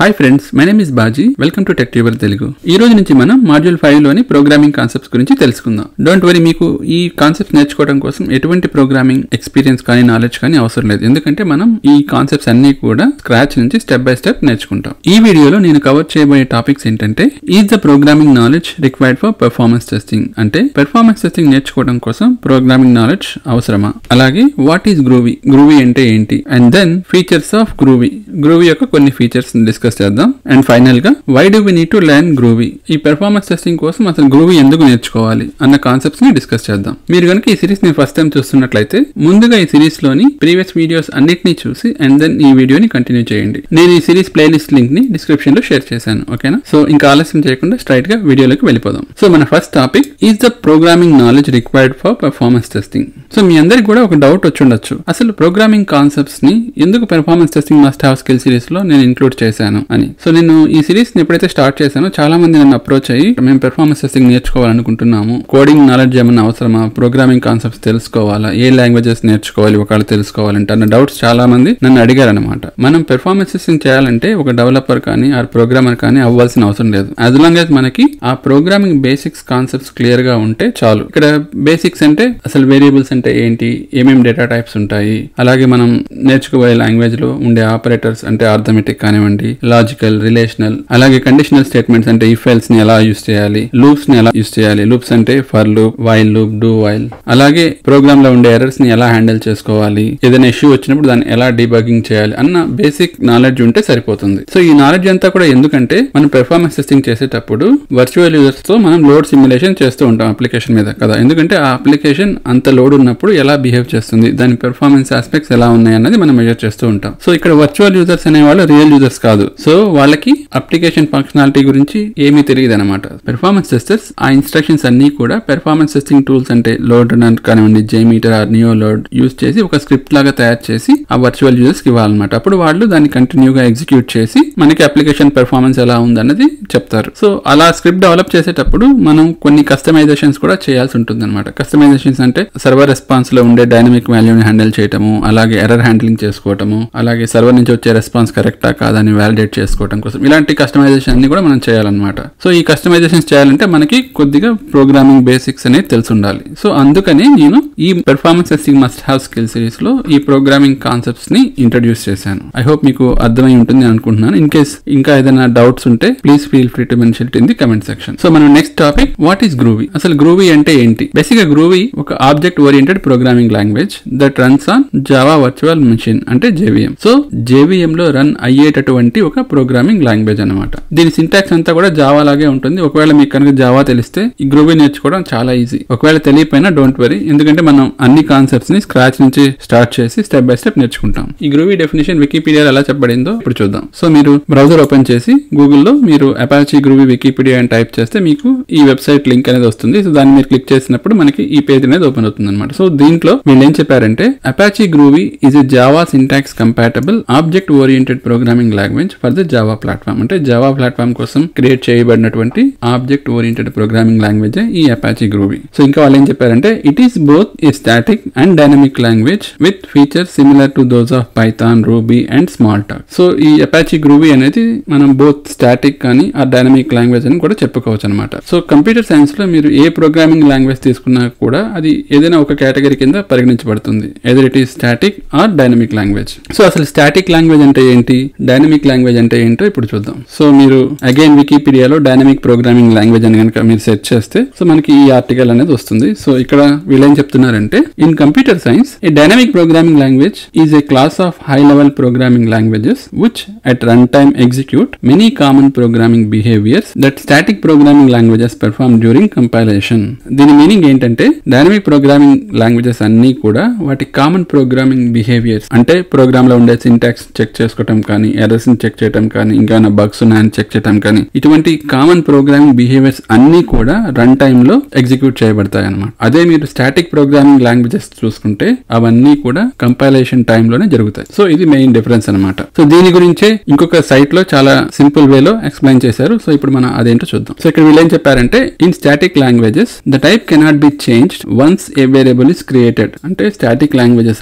hi friends my name is Baji welcome to tech tuber Telugu ఈ రోజు నుంచి మనం మాడ్యూల్ ఫైవ్ లోని ప్రోగ్రామింగ్ కాన్సెప్ట్స్ గురించి తెలుసుకుందాం డోంట్ వరీ మీకు ఈ కాన్సెప్ట్స్ నేర్చుకోవడం కోసం ఎటువంటి ప్రోగ్రామింగ్ ఎక్స్పీరియన్స్ కానీ నాలెడ్జ్ కానీ అవసరం లేదు ఎందుకంటే మనం ఈ కాన్సెప్ట్స్ అన్ని కూడా స్క్రాచ్ నుంచి స్టెప్ బై స్టెప్ నేర్చుకుంటాం ఈ వీడియోలో నేను కవర్ చేయబోయే టాపిక్స్ ఏంటంటే is the programming knowledge required for performance testing అంటే పెర్ఫార్మెన్స్ టెస్టింగ్ నేర్చుకోవడం కోసం ప్రోగ్రామింగ్ నాలెడ్జ్ అవసరమా అలాగే వాట్ ఈస్ గ్రూవీ గ్రూవీ అంటే ఏంటి and then features of Groovy Groovy యొక్క కొన్ని ఫీచర్స్ డిస్కస్ చేద్దాం అండ్ ఫైనల్ గా why do we need to learn Groovy ఈ పెర్ఫార్మెన్స్ టెస్టింగ్ కోసం అసలు గ్రూవీ ఎందుకు నేర్చుకోవాలి అన్న కాన్సెప్ట్స్ ని డిస్కస్ చేద్దాం మీరు కనుక ఈ సిరీస్ ని ఫస్ట్ టైం చూస్తున్నట్లయితే ముందుగా ఈ సిరీస్ లోని ప్రీవియస్ వీడియోస్ అన్నిటిని చూసి అండ్ దెన్ ఈ వీడియోని కంటిన్యూ చేయండి నేను ఈ సిరీస్ ప్లేలిస్ట్ లింక్ ని డిస్క్రిప్షన్ లో షేర్ చేశాను ఓకేనా సో ఇంకా ఆలస్యం చేయకుండా స్ట్రైట్ గా వీడియోలోకి వెళ్ళిపోదాం సో మన first topic is the programming knowledge required for performance testing so మీ అందరికి కూడా ఒక డౌట్ వచ్చి ఉండొచ్చు అసలు ప్రోగ్రామింగ్ కాన్సెప్ట్స్ ని ఎందుకు performance testing must have skill series లో నేను ఇంక్లూడ్ చేశాను అని సో నేను ఈ సిరీస్ ని ఎప్పుడైతే స్టార్ట్ చేశానో చాలా మంది నన్ను అప్రోచ్ అయ్యి మేము పెర్ఫార్మెన్స్ టెస్టింగ్ నేర్చుకోవాలనుకుంటున్నాము కోడింగ్ నాలెడ్జ్ ఏమైనా అవసరమా ప్రోగ్రామింగ్ కాన్సెప్ట్స్ తెలుసుకోవాలా ఏ లాంగ్వేజెస్ నేర్చుకోవాలి ఒకవేళ తెలుసుకోవాలంటే అన్న డౌట్స్ చాలా మంది నన్ను అడిగారు అనమాట మనం పెర్ఫార్మెన్స్ టెస్టింగ్ చేయాలంటే ఒక డెవలపర్ కానీ ఆర్ ప్రోగ్రామర్ కానీ అవ్వాల్సిన అవసరం లేదు యాజ్ లాంగ్ యాజ్ మనకి ఆ ప్రోగ్రామింగ్ బేసిక్స్ కాన్సెప్ట్స్ క్లియర్ గా ఉంటే చాలు ఇక్కడ బేసిక్స్ అంటే అసలు వేరియబుల్స్ అంటే ఏంటి ఏమేమి డేటా టైప్స్ ఉంటాయి అలాగే మనం నేర్చుకోబోయే లాంగ్వేజ్ లో ఉండే ఆపరేటర్స్ అంటే ఆర్థమెటిక్ కానివ్వండి లాజికల్ రిలేషనల్ అలాగే కండిషనల్ స్టేట్మెంట్స్ అంటే ఇఫ్ ఎల్స్ ని ఎలా యూస్ చేయాలి లూప్స్ ని ఎలా యూస్ చేయాలి లూప్స్ అంటే for loop while loop do while అలాగే ప్రోగ్రామ్ లో ఉండే ఎర్రర్స్ ని ఎలా హ్యాండిల్ చేసుకోవాలి ఏదైనా ఇష్యూ వచ్చినప్పుడు దాన్ని ఎలా డీబగింగ్ చేయాలి అన్న బేసిక్ నాలెడ్జ్ ఉంటే సరిపోతుంది సో ఈ నాలెడ్జ్ అంతా కూడా ఎందుకంటే మనం పెర్ఫార్మెన్స్ టెస్టింగ్ చేసేటప్పుడు వర్చువల్ యూజర్స్ తో మనం లోడ్ సిమ్యులేషన్ చేస్తూ ఉంటాం అప్లికేషన్ మీద కదా ఎందుకంటే ఆ అప్లికేషన్ అంత లోడ్ ఉన్నప్పుడు ఎలా బిహేవ్ చేస్తుంది దాని పెర్ఫార్మెన్స్ ఆస్పెక్ట్స్ ఎలా ఉన్నాయి అన్నది మనం మెజర్ చేస్తూ ఉంటాం సో ఇక్కడ వర్చువల్ యూజర్స్ అనే వాళ్ళు రియల్ యూజర్స్ కాదు సో వాళ్ళకి అప్లికేషన్ ఫంక్షనాలిటీ గురించి ఏమీ తెలియదు అనమాట పెర్ఫార్మెన్స్ టెస్టర్స్ ఆ ఇన్స్ట్రక్షన్స్ అన్ని కూడా పెర్ఫార్మెన్స్ టెస్టింగ్ టూల్స్ అంటే లోడ్ కానివ్వండి JMeter or NeoLoad use చేసి ఒక స్క్రిప్ట్ లాగా తయారు చేసి ఆ వర్చువల్ యూజర్స్ కి ఇవ్వాలన్నమాట అప్పుడు వాళ్ళు దాన్ని కంటిన్యూగా ఎగ్జిక్యూట్ చేసి మనకి అప్లికేషన్ పెర్ఫార్మెన్స్ ఎలా ఉందన్నది చెప్తారు సో అలా స్క్రిప్ట్ డెవలప్ చేసేటప్పుడు మనం కొన్ని కస్టమైజేషన్స్ కూడా చేయాల్సి ఉంటుంది అనమాట కస్టమైజేషన్స్ అంటే సర్వర్ రెస్పాన్స్ లో ఉండే డైనమిక్ వాల్యూని హ్యాండిల్ చేయటము అలాగే ఎర్రర్ హ్యాండ్లింగ్ చేసుకోవటము అలాగే సర్వర్ నుంచి వచ్చే రెస్పాన్స్ కరెక్టా కాదని వ్యాలిడేట్ చేసుకోవడం కోసం ఇలాంటి కస్టమైజేషన్ అన్ని కూడా మనం చేయాలన్నమాట సో ఈ కస్టమైజేషన్స్ చేయాలంటే మనకి కొద్దిగా ప్రోగ్రామింగ్ బేసిక్స్ అనేది తెలిసి ఉండాలి సో అందుకని నేను ఈ performance testing must have skill series లో ఈ ప్రోగ్రామింగ్ కాన్సెప్ట్స్ ని ఇంట్రడ్యూస్ చేశాను ఐ హోప్ మీకు అర్థమై ఉంటుంది అని అనుకుంటున్నాను ఇన్ కేస్ ఇంకా ఏదైనా డౌట్స్ ఉంటే please feel free to mention in the comment section so మనం next topic what is Groovy అసలు గ్రూవీ అంటే ఏంటి బేసిక్ గా గ్రూవీ ఒక object oriented programming language that runs on Java virtual machine అంటే జేవిఎం సో జేవిఎం లో run అయ్యేటటువంటి ఒక ప్రోగ్రామింగ్ లాంగ్వేజ్ అనమాట దీని సింటాక్స్ అంతా కూడా జావా లాగే ఉంటుంది ఒకవేళ మీకు కనుక జావా తెలిస్తే ఈ గ్రూవీ నేర్చుకోవడం చాలా ఈజీ ఒకవేళ తెలియపోయినా డోంట్ వరీ ఎందుకంటే మనం అన్ని కాన్సెప్ట్స్ ని స్క్రాచ్ నుంచి స్టార్ట్ చేసి స్టెప్ బై స్టెప్ నేర్చుకుంటాం ఈ గ్రూవీ డెఫినేషన్ వికీపీడియా ఎలా చెప్పబడిందో ఇప్పుడు చూద్దాం సో మీరు బ్రౌజర్ ఓపెన్ చేసి గూగుల్లో మీరు అపాచీ గ్రూవీ వికీపీడియా అని టైప్ చేస్తే మీకు ఈ వెబ్సైట్ లింక్ అనేది వస్తుంది సో దాన్ని మీరు క్లిక్ చేసినప్పుడు మనకి ఈ పేజ్ అనేది ఓపెన్ అవుతుంది అనమాట సో దీంట్లో వీళ్ళు ఏం చెప్పారంటే Apache Groovy is a Java syntax compatible object oriented programming language for the Java platform అంటే జావా ప్లాట్ఫామ్ కోసం క్రియేట్ చేయబడినటువంటి ఆబ్జెక్ట్ ఓరియంటెడ్ ప్రోగ్రామింగ్ లాంగ్వేజ్ ఈ అపాచీ గ్రూవీ సో ఇంకా వాళ్ళు ఏం చెప్పారంటే it is both a static and dynamic language with features similar to those of Python Ruby and Smalltalk so ఈ Apache Groovy అనేది మనం బోత్ స్టాటిక్ కానీ ఆ డైనమిక్ లాంగ్వేజ్ అని కూడా చెప్పుకోవచ్చు అనమాట సో కంప్యూటర్ సైన్స్ లో మీరు ఏ ప్రోగ్రామింగ్ లాంగ్వేజ్ తీసుకున్నా కూడా అది ఏదైనా ఒక కేటగిరీ కింద పరిగణించబడుతుంది either it is static or dynamic language so అసలు స్టాటిక్ లాంగ్వేజ్ అంటే ఏంటి డైనమిక్ లాంగ్వేజ్ అంటే ఏంటో ఇప్పుడు చూద్దాం సో మీరు అగైన్ వికీపీడియాలో డైనమిక్ ప్రోగ్రామింగ్ లాంగ్వేజ్ అని కనుక మీరు సెర్చ్ చేస్తే సో మనకి ఈ ఆర్టికల్ అనేది వస్తుంది సో ఇక్కడ వీళ్ళు ఏం చెప్తున్నారంటే in computer science a dynamic programming language is a class of high level programming languages which at run time execute many common programming behaviours that static programming languages perform during compilation దీని meaning ఏంటంటే dynamic programming languages అన్ని కూడా వాటి common programming behaviours అంటే program లో ఉండే syntax check చేసుకోవటం కానీ ఎర్రర్స్ ని చెక్ చేయడం కానీ ఇంకా బగ్స్ ఉన్నాయని చెక్ చేయడం కానీ ఇటువంటి కామన్ ప్రోగ్రామింగ్ బిహేవియర్స్ అన్ని కూడా రన్ టైమ్ లో ఎగ్జిక్యూట్ చేయబడతాయి అనమాట అదే మీరు స్టాటిక్ ప్రోగ్రామింగ్ లాంగ్వేజెస్ చూసుకుంటే అవన్నీ కూడా కంపైలేషన్ టైమ్ లోనే జరుగుతాయి సో ఇది మెయిన్ డిఫరెన్స్ అనమాట సో దీని గురించే ఇంకొక సైట్ లో చాలా సింపుల్ వేలో ఎక్స్ప్లెయిన్ చేశారు సో ఇప్పుడు మనం అదేంటో చూద్దాం సో ఇక్కడ వీళ్ళు ఏం చెప్పారంటే in static languages the type cannot be changed once a variable is created అంటే స్టాటిక్ లాంగ్వేజెస్ లో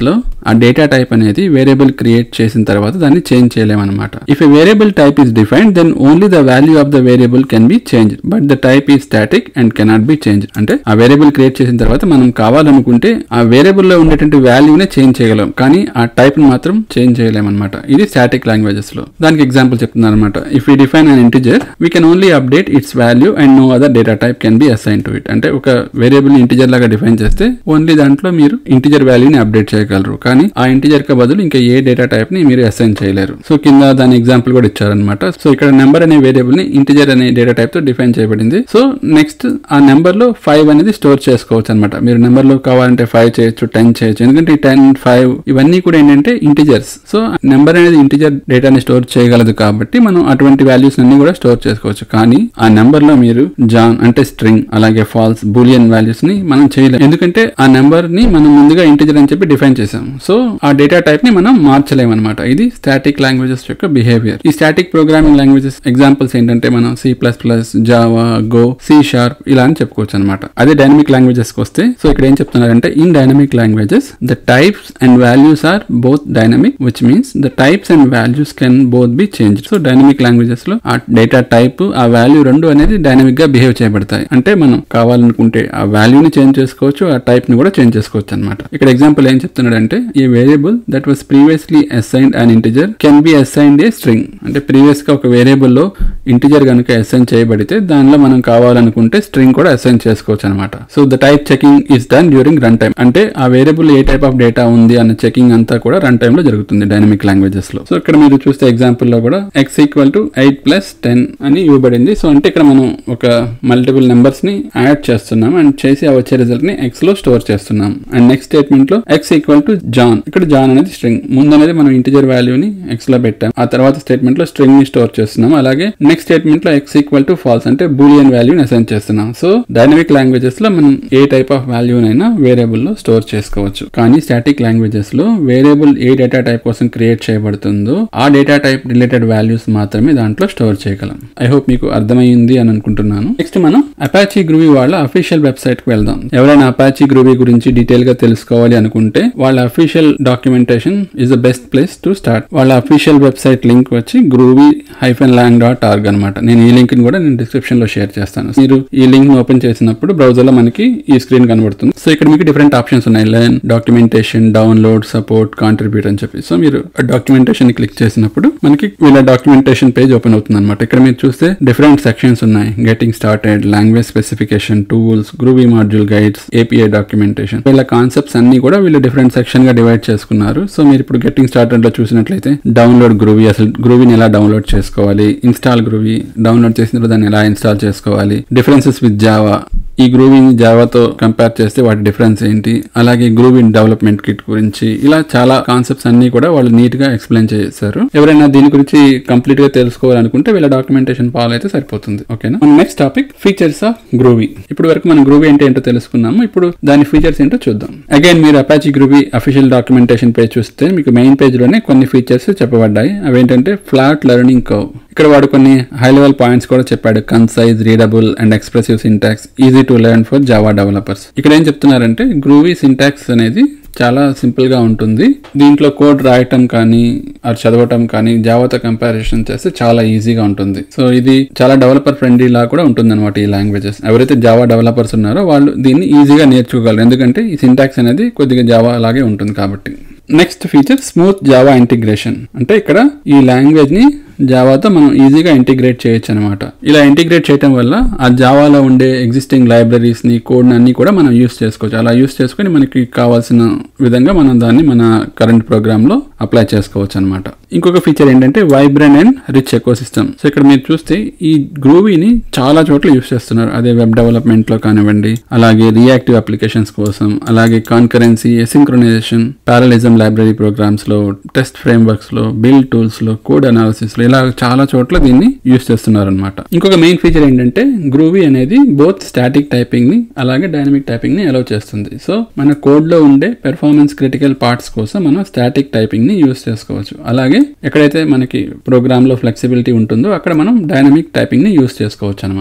ఆ డేటా టైప్ అనేది వేరియబుల్ క్రియేట్ చేసిన తర్వాత దాన్ని చేంజ్ చేయలేమన్నమాట if a variable type is defined then only the value of the variable can be change but the type ఈ static and cannot be change అంటే ఆ వేరియబుల్ క్రియేట్ చేసిన తర్వాత మనం కావాలనుకుంటే ఆ వేరియబుల్ లో ఉండేటువంటి వాల్యూనే చేంజ్ చేయగలం కానీ ఆ టైప్ ని మాత్రం చేంజ్ చేయలేమన్నమాట ఇది స్టాటిక్ లాంగ్వేజెస్ లో దానికి ఎగ్జాంపుల్ చెప్తున్నారు అనమాట if you define an integer we can only update its value and no other data type can be assign to it అంటే ఒక వేరియబుల్ ఇంటిజర్ లాగా డిఫైన్ చేస్తే ఓన్లీ దాంట్లో మీరు ఇంటిజర్ వాల్యూని అప్డేట్ చేయగలరు కానీ ఆ ఇంటిజర్ కి బదులు ఇంకా ఏ డేటా టైప్ ని మీరు అసైన్ చేయలేరు సో కింద దాని ఎగ్జాంపుల్ కూడా ఇచ్చారనమాట సో ఇక్కడ నెంబర్ అనే వేరియబుల్ ని ఇంటిజర్ అనే డేటా టైప్ తో డిఫైన్ చేయబడింది సో నెక్స్ట్ ఆ నెంబర్ లో ఫైవ్ అనేది స్టోర్ చేసుకోవచ్చు అనమాట మీరు నెంబర్ లో కావాలంటే ఫైవ్ చేయొచ్చు టెన్ చేయొచ్చు ఎందుకంటే ఈ టెన్ ఫైవ్ ఇవన్నీ కూడా ఏంటంటే ఇంటిజర్స్ సో నెంబర్ అనేది ఇంటిజర్ డేటాని స్టోర్ చేయగలదు కాబట్టి మనం అటువంటి వాల్యూస్ అన్ని కూడా స్టోర్ చేసుకోవచ్చు కానీ ఆ నెంబర్ లో మీరు జాన్ అంటే స్ట్రింగ్ అలాగే ఫాల్స్ బూలియన్ వాల్యూస్ ని మనం చేయలేము ఎందుకంటే ఆ నెంబర్ ని మనం ముందుగా ఇంటిజర్ అని చెప్పి డిఫైన్ చేసాం సో ఆ డేటా టైప్ ని మనం మార్చలేము అనమాట ఇది స్టాటిక్ లాంగ్వేజెస్ యొక్క బిహేవియర్ ఈ స్టాటిక్ ప్రోగ్రామింగ్ లాంగ్వేజెస్ ఎగ్జాంపుల్స్ ఏంటంటే మనం C plus plus Java Go C sharp ఇలా అని చెప్పుకోవచ్చు అనమాట అదే డైనమిక్ లాంగ్వేజెస్ కి వస్తే సో ఇక్కడ ఏం చెప్తున్నారంటే in dynamic languages the types and values are both dynamic which means the types and values can both be change so dynamic languages లో ఆ డేటా టైప్ ఆ వాల్యూ రెండు అనేది డైనమిక్ గా బిహేవ్ చేయబడతాయి అంటే మనం కావాలనుకుంటే ఆ వాల్యూని చేంజ్ చేసుకోవచ్చు ఆ టైప్ ని కూడా చేంజ్ చేసుకోవచ్చు అనమాట ఇక్కడ ఎగ్జాంపుల్ ఏం చెప్తున్నాడంటే ఈ variable that was previously assigned an integer can be assigned a string అంటే ప్రీవియస్ గా ఒక వేరియబుల్ లో ఇంటిజర్ కనుక అసైన్ చేయబడితే దానిలో మనం కావాలనుకుంటే స్ట్రింగ్ కూడా అసైన్ చేసుకోవచ్చు అనమాట so the type checking is done during run time అంటే ఆ వేరియబుల్ ఏ టైప్ ఆఫ్ డేటా ఉంది అన్న చెకింగ్ అంతా కూడా రన్ టైమ్ లో జరుగుతుంది డైనమిక్ లాంగ్వేజెస్ లో సో ఇక్కడ మీరు చూస్తే ఎగ్జాంపుల్ లో కూడా x equal to eight plus ten అని ఇవ్వబడింది సో అంటే ఇక్కడ మనం ఒక మల్టిపుల్ నెంబర్స్ ని యాడ్ చేస్తున్నాం అండ్ చేసి ఆ వచ్చే రిజల్ట్ ని ఎక్స్ లో స్టోర్ చేస్తున్నాం అండ్ నెక్స్ట్ స్టేట్మెంట్ లో ఎక్స్ ఈక్వల్ టు జాన్ ఇక్కడ జాన్ అనేది స్ట్రింగ్ ముందు అనేది మనం ఇంటిజర్ వాల్యూని ఎక్స్ లో పెట్టాం ఆ తర్వాత స్టేట్మెంట్ లో స్ట్రింగ్ ని స్టోర్ చేస్తున్నాం అలాగే నెక్స్ట్ స్టేట్మెంట్ లో ఎక్స్ ఈక్వల్ టు ఫాల్స్ అంటే బూలియన్ వాల్యూని అసైన్ చేస్తున్నాం సో డైనమిక్ లాంగ్వేజెస్ లో మనం ఏ టైప్ ఆఫ్ వాల్యూనైనా వేరియబుల్ లో స్టోర్ చేసుకోవచ్చు కానీ స్టాటిక్ లాంగ్వేజెస్ లో వేరియబుల్ ఏ డేటా టైప్ కోసం క్రియేట్ చేయబడుతుందో ఆ డేటా టైప్ రిలేటెడ్ వాల్యూస్ మాత్రమే దాంట్లో స్టోర్ చేయగలం ఐ హోప్ మీకు అర్థమైంది అని అనుకుంటున్నాను నెక్స్ట్ మనం అపాచీ గ్రూవీ వాళ్ళ అఫీషియల్ వెబ్సైట్ కి వెళ్దాం ఎవరైనా అపాచీ గ్రూవీ గురించి డీటెయిల్ గా తెలుసుకోవాలి అనుకుంటే వాళ్ళ official documentation is the best place to start వాళ్ళ అఫీషియల్ వెబ్సైట్ లింక్ వచ్చి Groovy hyphen lang dot org అనమాట నేను ఈ లింక్ ని కూడా నేను డిస్క్రిప్షన్ లో షేర్ చేస్తాను మీరు ఈ లింక్ ని ఓపెన్ చేసినప్పుడు బ్రౌజర్ లో మనకి ఈ స్క్రీన్ కనబడుతుంది సో ఇక్కడ మీకు డిఫరెంట్ ఆప్షన్స్ ఉన్నాయి learn documentation download support contribute అని చెప్పి సో మీరు డాక్యుమెంటేషన్ ని క్లిక్ చేసినప్పుడు మనకి వీళ్ళ డాక్యుమెంటేషన్ పేజ్ ఓపెన్ అవుతుంది అనమాట ఇక్కడ మీరు చూస్తే డిఫరెంట్ సెక్షన్స్ ఉన్నాయి getting started language specification tools Groovy module guides API documentation వీళ్ళ కాన్సెప్ట్స్ అన్ని కూడా వీళ్ళు డిఫరెంట్ సెక్షన్ గా డివైడ్ చేసుకున్నారు సో మీరు ఇప్పుడు గెటింగ్ స్టార్టెడ్ లో చూసినట్లయితే డౌన్లోడ్ గ్రూవీ అసలు గ్రూవీని ఎలా డౌన్లోడ్ చేసుకోవాలి ఇన్స్టాల్ గ్రూవీ డౌన్లోడ్ చేసిన తర్వాత దాన్ని ఎలా ఇన్స్టాల్ చేసుకోవాలి డిఫరెన్సెస్ విత్ జావా ఈ గ్రూవింగ్ జావాతో కంపేర్ చేస్తే వాటి డిఫరెన్స్ ఏంటి అలాగే గ్రూవింగ్ డెవలప్మెంట్ కిట్ గురించి ఇలా చాలా కాన్సెప్ట్స్ అన్ని కూడా వాళ్ళు నీట్ గా ఎక్స్ప్లెయిన్ చేశారు ఎవరైనా దీని గురించి కంప్లీట్ గా తెలుసుకోవాలనుకుంటే వీళ్ళ డాక్యుమెంటేషన్ ఫాలో అయితే సరిపోతుంది ఓకేనా next topic features of Groovy ఇప్పుడు వరకు మనం గ్రూవీ అంటే ఏంటో తెలుసుకున్నాము ఇప్పుడు దాని ఫీచర్స్ ఏంటో చూద్దాం అగైన్ మీరు Apache Groovy official documentation page చూస్తే మీకు మెయిన్ పేజ్ లోనే కొన్ని ఫీచర్స్ చెప్పబడ్డాయి అవేంటంటే ఫ్లాట్ లెర్నింగ్ కర్వ్ ఇక్కడ వాడు కొన్ని హై లెవెల్ పాయింట్స్ కూడా చెప్పాడు concise readable and expressive syntax easy to learn for Java developers ఇక్కడ ఏం చెప్తున్నారంటే గ్రూవీ సింటాక్స్ అనేది చాలా సింపుల్ గా ఉంటుంది దీంట్లో కోడ్ రాయటం కానీ అది చదవటం కానీ జావాతో కంపారిజన్ చేస్తే చాలా ఈజీగా ఉంటుంది సో ఇది చాలా డెవలపర్ ఫ్రెండ్లీ లా కూడా ఉంటుంది అనమాట ఈ లాంగ్వేజెస్ ఎవరైతే జావా డెవలపర్స్ ఉన్నారో వాళ్ళు దీన్ని ఈజీగా నేర్చుకోగలరు ఎందుకంటే ఈ సింటాక్స్ అనేది కొద్దిగా జావా లాగే ఉంటుంది కాబట్టి next feature smooth Java integration అంటే ఇక్కడ ఈ లాంగ్వేజ్ ని జావాతో మనం ఈజీగా ఇంటిగ్రేట్ చేయొచ్చు అనమాట ఇలా ఇంటిగ్రేట్ చేయడం వల్ల ఆ జావాలో ఉండే ఎగ్జిస్టింగ్ లైబ్రరీస్ ని కోడ్ అన్ని కూడా మనం యూస్ చేసుకోవచ్చు అలా యూస్ చేసుకొని మనకి కావాల్సిన విధంగా మనం దాన్ని మన కరెంట్ ప్రోగ్రామ్ లో అప్లై చేసుకోవచ్చు అనమాట ఇంకొక ఫీచర్ ఏంటంటే vibrant and rich ecosystem so ఇక్కడ మీరు చూస్తే ఈ గ్రూవీని చాలా చోట్ల యూస్ చేస్తున్నారు అదే వెబ్ డెవలప్మెంట్ లో కానివ్వండి అలాగే రియాక్టివ్ అప్లికేషన్స్ కోసం అలాగే concurrency asynchronization parallelism library programs లో టెస్ట్ ఫ్రేమ్వర్క్స్ లో బిల్డ్ టూల్స్ లో కోడ్ అనాలిసిస్ లో ఇలా చాలా చోట్ల దీన్ని యూస్ చేస్తున్నారు అనమాట ఇంకొక మెయిన్ ఫీచర్ ఏంటంటే గ్రూవీ అనేది బోత్ స్టాటిక్ టైపింగ్ ని అలాగే డైనమిక్ టైపింగ్ ని అలౌ చేస్తుంది సో మన కోడ్ లో ఉండే పెర్ఫార్మెన్స్ క్రిటికల్ పార్ట్స్ కోసం మనం స్టాటిక్ టైపింగ్ ని యూస్ చేసుకోవచ్చు అలాగే ఎక్కడైతే మనకి ప్రోగ్రామ్ లో ఫ్లెక్సిబిలిటీ ఉంటుందో అక్కడ మనం డైనమిక్ టైపింగ్ ని యూస్ చేసుకోవచ్చు అనమాట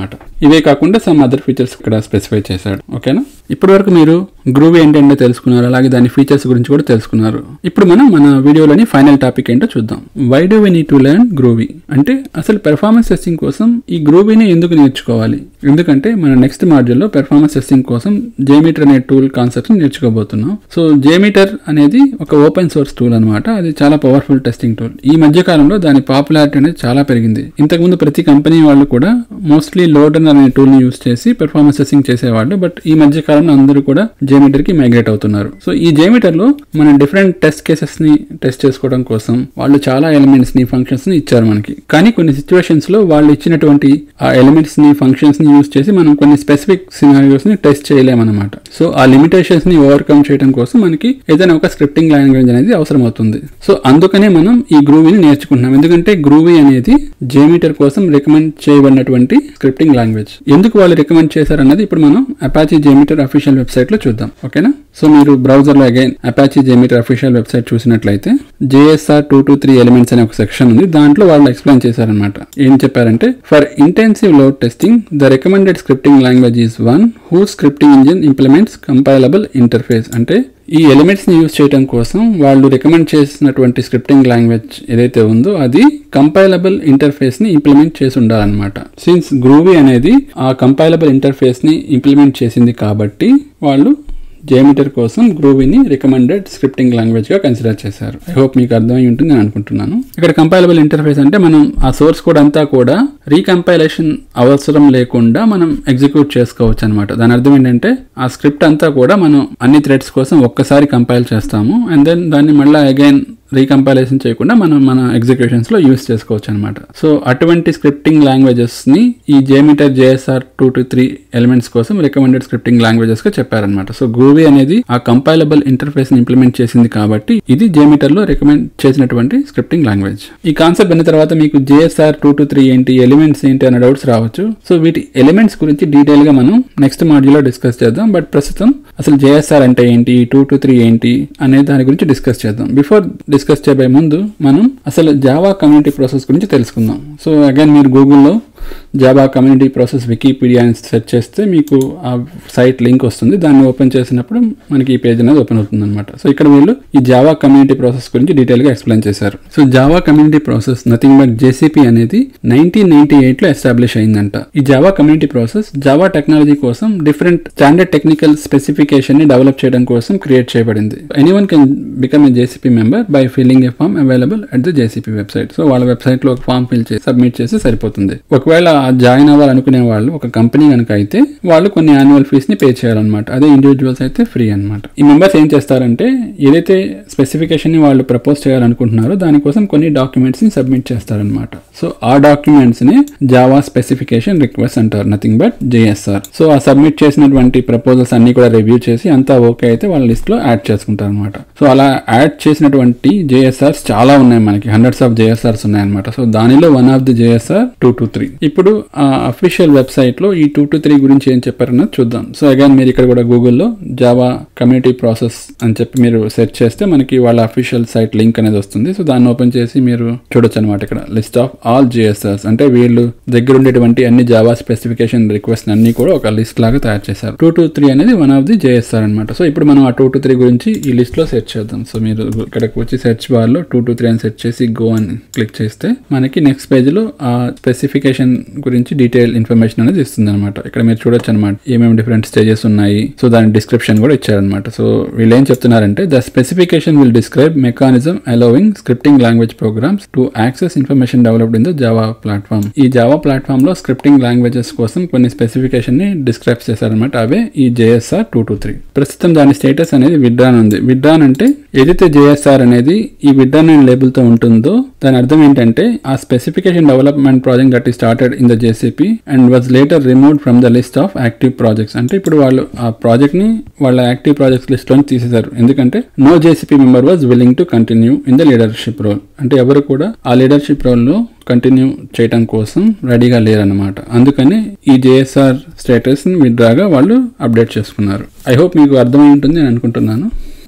ఇవే కాకుండా సమ్ అదర్ ఫీచర్స్ ఇక్కడ స్పెసిఫై చేశాడు ఓకేనా ఇప్పటి వరకు మీరు గ్రూవీ ఏంటంటే తెలుసుకున్నారు అలాగే దాని ఫీచర్స్ గురించి కూడా తెలుసుకున్నారు ఇప్పుడు మనం మన వీడియోలోని ఫైనల్ టాపిక్ ఏంటో చూద్దాం why do we need to learn groovy అంటే అసలు పెర్ఫార్మెన్స్ టెస్టింగ్ కోసం ఈ గ్రూవీని ఎందుకు నేర్చుకోవాలి ఎందుకంటే మన నెక్స్ట్ మాడ్యూల్లో పెర్ఫార్మెన్స్ టెస్టింగ్ కోసం జేమీటర్ అనే టూల్ కాన్సెప్ట్స్ నేర్చుకోబోతున్నాం సో జేమీటర్ అనేది ఒక ఓపెన్ సోర్స్ టూల్ అనమాట అది చాలా పవర్ఫుల్ టెస్టింగ్ టూల్ ఈ మధ్య కాలంలో దాని పాపులారిటీ అనేది చాలా పెరిగింది ఇంతకుముందు ప్రతి కంపెనీ వాళ్ళు కూడా మోస్ట్లీ లోడర్ అనే టూల్ ని యూస్ చేసి పెర్ఫార్మెన్స్ టెస్టింగ్ చేసేవాళ్ళు బట్ ఈ మధ్య కాలంలో అందరూ కూడా జేమీటర్ కి మైగ్రేట్ అవుతున్నారు సో ఈ జేమీటర్ లో మనం డిఫరెంట్ టెస్ట్ కేసెస్ ని టెస్ట్ చేసుకోవడం కోసం వాళ్ళు చాలా ఎలిమెంట్స్ ని ఫంక్షన్స్ ని ఇచ్చారు మనకి కానీ కొన్ని సిచ్యువేషన్స్ లో వాళ్ళు ఇచ్చినటువంటి ఆ ఎలిమెంట్స్ ని ఫంక్షన్స్ ని యూస్ చేసి మనం కొన్ని స్పెసిఫిక్ సినారియోస్ ని టెస్ట్ చేయలేమన్నమాట సో ఆ లిమిటేషన్స్ ని ఓవర్కమ్ చేయడం కోసం మనకి ఏదైనా ఒక స్క్రిప్టింగ్ లాంగ్వేజ్ అనేది అవసరం అవుతుంది సో అందుకనే మనం ఈ గ్రూవీని నేర్చుకుంటున్నాం ఎందుకంటే గ్రూవీ అనేది జేమీటర్ కోసం రికమెండ్ చేయబడినటువంటి స్క్రిప్టింగ్ లాంగ్వేజ్ ఎందుకు వాళ్ళు రికమెండ్ చేశారన్నది ఇప్పుడు మనం అపాచీ జేమీటర్ అఫీషియల్ వెబ్సైట్ లో చూద్దాం ఓకేనా సో మీరు బ్రౌజర్ లో again Apache JMeter official website చూసినట్లయితే JSR two two three elements అనే ఒక సెక్షన్ ఉంది దాంట్లో వాళ్ళు ఎక్స్ప్లెయిన్ చేశారనమాట ఏం చెప్పారంటే for intensive load testing the recommended scripting language is one who scripting engine implements compilable interface అంటే ఈ ఎలిమెంట్స్ ని యూజ్ చేయడం కోసం వాళ్ళు రికమెండ్ చేసినటువంటి స్క్రిప్టింగ్ లాంగ్వేజ్ ఏదైతే ఉందో అది కంపైలబుల్ ఇంటర్ఫేస్ ని ఇంప్లిమెంట్ చేసి ఉండాలన్నమాట సిన్స్ గ్రూవీ అనేది ఆ కంపైలబుల్ ఇంటర్ఫేస్ ని ఇంప్లిమెంట్ చేసింది కాబట్టి వాళ్ళు జేమీటర్ కోసం గ్రూవీని రికమెండెడ్ స్క్రిప్టింగ్ లాంగ్వేజ్ గా కన్సిడర్ చేశారు ఐ హోప్ మీకు అర్థమై ఉంటుంది నేను అనుకుంటున్నాను ఇక్కడ కంపైలబుల్ ఇంటర్ఫేస్ అంటే మనం ఆ సోర్స్ కోడ్ అంతా కూడా రీకంపైలేషన్ అవసరం లేకుండా మనం ఎగ్జిక్యూట్ చేసుకోవచ్చు అనమాట దాని అర్థం ఏంటంటే ఆ స్క్రిప్ట్ అంతా కూడా మనం అన్ని థ్రెడ్స్ కోసం ఒక్కసారి కంపైల్ చేస్తాము అండ్ దెన్ దాన్ని మళ్ళీ అగైన్ రీకంపైలేషన్ చేయకుండా మనం మన ఎగ్జిక్యూషన్స్ లో యూస్ చేసుకోవచ్చు అనమాట సో అటువంటి స్క్రిప్టింగ్ లాంగ్వేజెస్ ని ఈ JMeter JSR two two three elements కోసం రికమెండెడ్ స్క్రిప్టింగ్ లాంగ్వేజెస్ గా చెప్పారనమాట సో గ్రూవీ అనేది ఆ కంపైలబుల్ ఇంటర్ఫేస్ ని ఇంప్లిమెంట్ చేసింది కాబట్టి ఇది జేమీటర్ లో రికమెండ్ చేసినటువంటి స్క్రిప్టింగ్ లాంగ్వేజ్ ఈ కాన్సెప్ట్ అయిన తర్వాత మీకు జేఎస్ఆర్ టూ టు త్రీ ఏంటి ఎలిమెంట్స్ ఏంటి అనే డౌట్స్ రావచ్చు సో వీటి ఎలిమెంట్స్ గురించి డీటెయిల్ గా మనం నెక్స్ట్ మాడ్యూల్ లో డిస్కస్ చేద్దాం బట్ ప్రస్తుతం అసలు జేఎస్ఆర్ అంటే ఏంటి టూ టు త్రీ ఏంటి అనే దాని గురించి డిస్కస్ చేద్దాం బిఫోర్ డిస్కస్ చేయబోయే ముందు మనం అసలు జావా కమ్యూనిటీ ప్రాసెస్ గురించి తెలుసుకుందాం సో అగైన్ మీరు గూగుల్లో జావా కమ్యూనిటీ ప్రాసెస్ వికీపీడియా అని సెర్చ్ చేస్తే మీకు ఆ సైట్ లింక్ వస్తుంది దాన్ని ఓపెన్ చేసినప్పుడు మనకి ఈ పేజ్ అనేది ఓపెన్ అవుతుంది అనమాట సో ఇక్కడ వీళ్ళు ఈ జావా కమ్యూనిటీ ప్రాసెస్ గురించి డీటెయిల్ గా ఎక్స్ప్లెయిన్ చేశారు so Java community process nothing but JCP అనేది నైన్టీన్ నైన్టీ ఎయిట్ లో ఎస్టాబ్లిష్ అయిందంట ఈ Java community process Java technology కోసం డిఫరెంట్ స్టాండర్డ్ టెక్నికల్ స్పెసిఫికేషన్ ని డెవలప్ చేయడం కోసం క్రియేట్ చేయబడింది anyone can become a JCP member by filling a form available at the JCP website so వాళ్ళ website లో ఒక ఫామ్ ఫిల్ చేసి submit చేసి సరిపోతుంది ఒకవేళ జాయిన్ అవ్వాలనుకునే వాళ్ళు ఒక కంపెనీ కనుక అయితే వాళ్ళు కొన్ని యాన్యువల్ ఫీస్ ని పే చేయాలన్నమాట అదే ఇండివిజువల్స్ అయితే ఫ్రీ అన్నమాట ఈ మెంబర్స్ ఏం చేస్తారంటే ఏదైతే స్పెసిఫికేషన్ ని వాళ్ళు ప్రపోజ్ చేయాలనుకుంటున్నారో దానికోసం కొన్ని డాక్యుమెంట్స్ ని సబ్మిట్ చేస్తారనమాట సో ఆ డాక్యుమెంట్స్ ని జావా స్పెసిఫికేషన్ రిక్వెస్ట్ అంటారు నథింగ్ బట్ జేఎస్ఆర్ సో ఆ సబ్మిట్ చేసినటువంటి ప్రపోజల్స్ అన్ని కూడా రివ్యూ చేసి అంతా ఓకే అయితే వాళ్ళ లిస్ట్ లో యాడ్ చేసుకుంటారు అనమాట సో అలా యాడ్ చేసినటువంటి జేఎస్ఆర్స్ చాలా ఉన్నాయి మనకి హండ్రెడ్స్ ఆఫ్ జేఎస్ఆర్స్ ఉన్నాయన్నమాట సో దానిలో one of the JSR two two three ఇప్పుడు ఆ అఫీషియల్ వెబ్సైట్ లో ఈ టూ టూ త్రీ గురించి ఏం చెప్పారన్నది చూద్దాం సో అగైన్ మీరు ఇక్కడ కూడా గూగుల్లో జావా కమ్యూనిటీ ప్రాసెస్ అని చెప్పి మీరు సెర్చ్ చేస్తే మనకి వాళ్ళ అఫీషియల్ సైట్ లింక్ అనేది వస్తుంది సో దాన్ని ఓపెన్ చేసి మీరు చూడొచ్చు అనమాట ఇక్కడ లిస్ట్ ఆఫ్ ఆల్ జిఎస్ఆర్స్ అంటే వీళ్ళు దగ్గర ఉండేటువంటి అన్ని జావా స్పెసిఫికేషన్ రిక్వెస్ట్ అన్ని కూడా ఒక లిస్ట్ లాగా తయారు చేశారు టూ టూ త్రీ అనేది వన్ ఆఫ్ ది జేఎస్ఆర్ అనమాట సో ఇప్పుడు మనం ఆ టూ టూ త్రీ గురించి ఈ లిస్ట్ లో సెర్చ్ చేద్దాం సో మీరు ఇక్కడికి వచ్చి సెర్చ్ బార్ లో టూ టూ త్రీ అని సెర్చ్ చేసి గో అని క్లిక్ చేస్తే మనకి నెక్స్ట్ పేజ్ లో ఆ స్పెసిఫికేషన్ గురించి డీటెయిల్ ఇన్ఫర్మేషన్ అనేది ఇస్తుంది అనమాట ఇక్కడ మీరు చూడొచ్చు అనమాట ఏమేమి డిఫరెంట్ స్టేజెస్ ఉన్నాయి సో దాని డిస్క్రిప్షన్ కూడా ఇచ్చారనమాట సో వీళ్ళు ఏం చెప్తున్నారంటే the specification will describe mechanism allowing scripting language programs to access information developed in the Java platform ఈ జావా ప్లాట్ఫామ్ లో స్క్రిప్టింగ్ లాంగ్వేజెస్ కోసం కొన్ని స్పెసిఫికేషన్ ని డిస్క్రైబ్ చేశారనమాట అవే ఈ జేఎస్ఆర్ టూ టూ త్రీ ప్రస్తుతం దాని స్టేటస్ అనేది విడ్రాన్ ఉంది విడ్రాన్ అంటే ఏదైతే జేఎస్ఆర్ అనేది ఈ విడ్రాన్ అనే లేబుల్ తో ఉంటుందో దాని అర్థం ఏంటంటే ఆ స్పెసిఫికేషన్ డెవలప్మెంట్ ప్రాజెక్ట్ దట్ ఈ started in the JCP and was later removed from the list of active projects అంటే ఇప్పుడు వాళ్ళు ఆ ప్రాజెక్ట్ ని వాళ్ళ యాక్టివ్ ప్రాజెక్ట్స్ లిస్ట్ లో తీసేశారు ఎందుకంటే no JCP member was willing to continue in the leadership role అంటే ఎవరు కూడా ఆ లీడర్షిప్ రోల్ లో కంటిన్యూ చేయడం కోసం రెడీగా లేరన్నమాట అందుకని ఈ జేఎస్ఆర్ స్టేటస్ ని విడ్రాగా వాళ్ళు అప్డేట్ చేసుకున్నారు ఐ హోప్ మీకు అర్థమై ఉంటుంది అని అనుకుంటున్నాను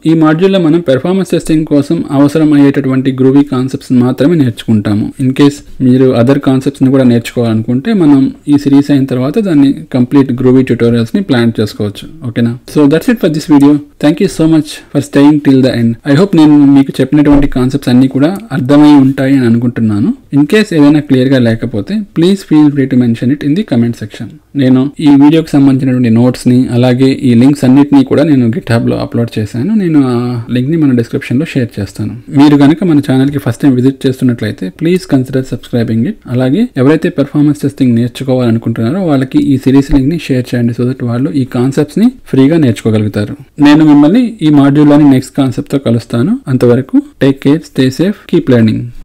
ఈ మాడ్యూల్లో మనం పెర్ఫార్మెన్స్ టెస్టింగ్ కోసం అవసరం అయ్యేటటువంటి గ్రూవీ కాన్సెప్ట్స్ మాత్రమే నేర్చుకుంటాము ఇన్ కేస్ మీరు అదర్ కాన్సెప్ట్స్ ని కూడా నేర్చుకోవాలనుకుంటే మనం ఈ సిరీస్ అయిన తర్వాత దాన్ని కంప్లీట్ గ్రూవీ ట్యూటోరియల్స్ ని ప్లాన్ చేసుకోవచ్చు ఓకేనా so that's it for this video thank you so much for staying till the end I hope నేను మీకు చెప్పినటువంటి కాన్సెప్ట్స్ అన్ని కూడా అర్థమై ఉంటాయి అని అనుకుంటున్నాను ఇన్ కేస్ ఏదైనా క్లియర్ గా లేకపోతే please feel free to mention it in the comment section నేను ఈ వీడియోకి సంబంధించినటువంటి నోట్స్ ని అలాగే ఈ లింక్స్ అన్నిటినీ కూడా నేను గిట్ హబ్ లో అప్లోడ్ చేశాను నేను ఆ లింక్ ని మన డిస్క్రిప్షన్ లో షేర్ చేస్తాను మీరు కనుక మన ఛానల్ కి ఫస్ట్ టైం విజిట్ చేస్తున్నట్లయితే ప్లీజ్ కన్సిడర్ సబ్స్క్రైబింగ్ ఇట్ అలాగే ఎవరైతే పెర్ఫార్మెన్స్ టెస్టింగ్ నేర్చుకోవాలనుకుంటున్నారో వాళ్ళకి ఈ సిరీస్ లింక్ ని షేర్ చేయండి సో దట్ వాళ్ళు ఈ కాన్సెప్ట్స్ ని ఫ్రీగా నేర్చుకోగలుగుతారు నేను మిమ్మల్ని ఈ మాడ్యూల్లోని నెక్స్ట్ కాన్సెప్ట్ తో కలుస్తాను అంతవరకు take care stay safe keep learning